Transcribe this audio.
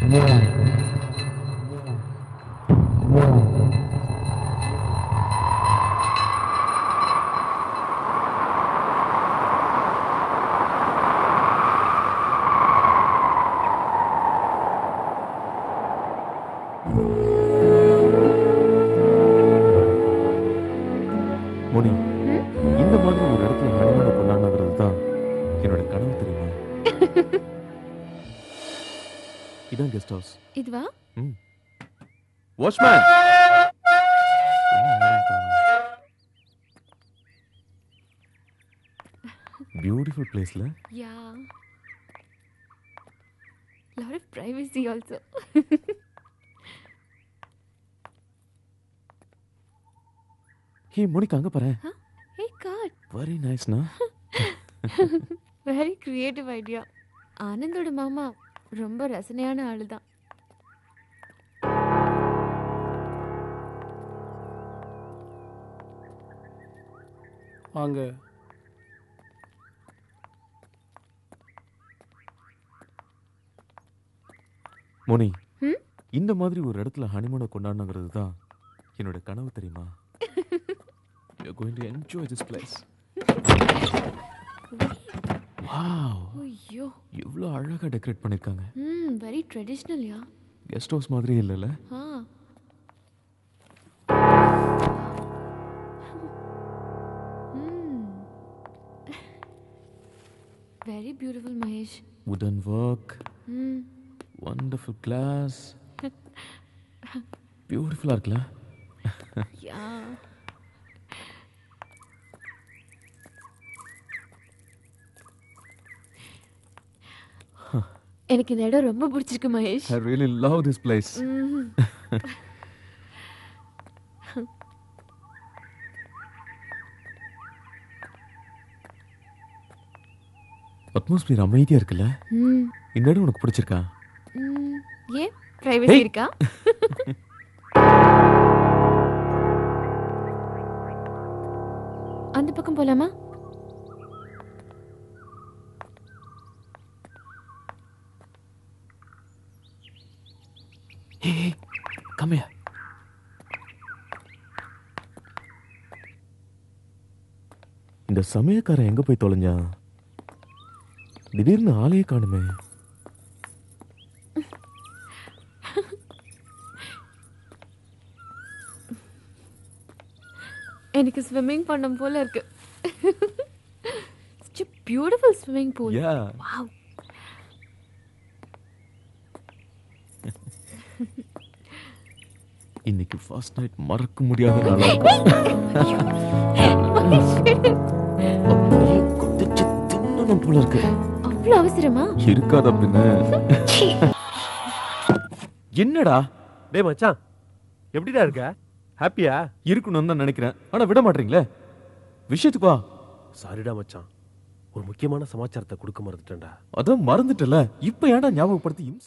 மோனி இந்த மாதிரி ஒரு இடத்துல ஹனிமூனை கொண்டாடுறது தான் என்னோட கனவு தெரியுமா இதான் கெஸ்ட் ஹவுஸ் இதுவா ம் வாட்ச்மேன் பியூட்டிஃபுல் பிளேஸ்ல yeah lot of privacy also hey Monica அங்க பாரு hey god வெரி நைஸ்னா very creative idea ஆனந்தோட மாமா ரொம்ப ரசனையான ஆளு தான் வாங்க மோனி ம்? இந்த மாதிரி ஒரு இடத்துல ஹனிமூனை கொண்டாடுங்கிறது தான் என்னோட கனவு தெரியுமா you going to enjoy this place wow ஐயோ இவ்வளோ அழகாக டெக்கரேட் பண்ணியிருக்காங்க hmm very traditional yeah guest house மாதிரியே இல்லைல்ல ஆ வெரி பியூட்டிஃபுல் மகேஷ் வுடன் ஒர்க் ம் வண்டர்ஃபுல் கிளாஸ் பியூட்டிஃபுல்லாக இருக்குல்ல யா எனக்கு இந்த இடம் ரொம்ப பிடிச்சிருக்கு Mahesh I really love this place hmm atmosphere அமைதியாக இருக்குல்ல ம் இந்த இடம் உனக்கு பிடிச்சிருக்கா ம் ஏன் பிரைவசி இருக்கா அந்த பக்கம் போலாமா ஹே கம்மியா இந்த சமயக்காரன் எங்க போய் தொலைஞ்சான் திடீர்னு ஆளையே காணுமே எனக்கு ஸ்விம்மிங் பண்ணும் போல இருக்கு beautiful swimming pool yeah wow இன்னைக்கு ஃபர்ஸ்ட் நைட் மறக்க முடியாத நாளா இருக்கும் அப்படியே கொதிச்சு தின்னணும் போல இருக்கு அவ்வளோ அவசரமா இருக்காதா பின்ன என்னடா டேய் மச்சான் எப்படிடா இருக்க ஹாப்பியா இருக்கணும்னு தான் நினைக்கிறேன் ஆனா விட மாட்டீங்களே விஷயத்துக்கு வா சாரிடா மச்சான் ஒரு முக்கியமான சமாச்சாரத்தை கொடுக்க மறந்துட்டேன்டா அதான் மறந்துட்டல இப்ப ஏன்டா ஞாபகப்படுத்தி இம்ச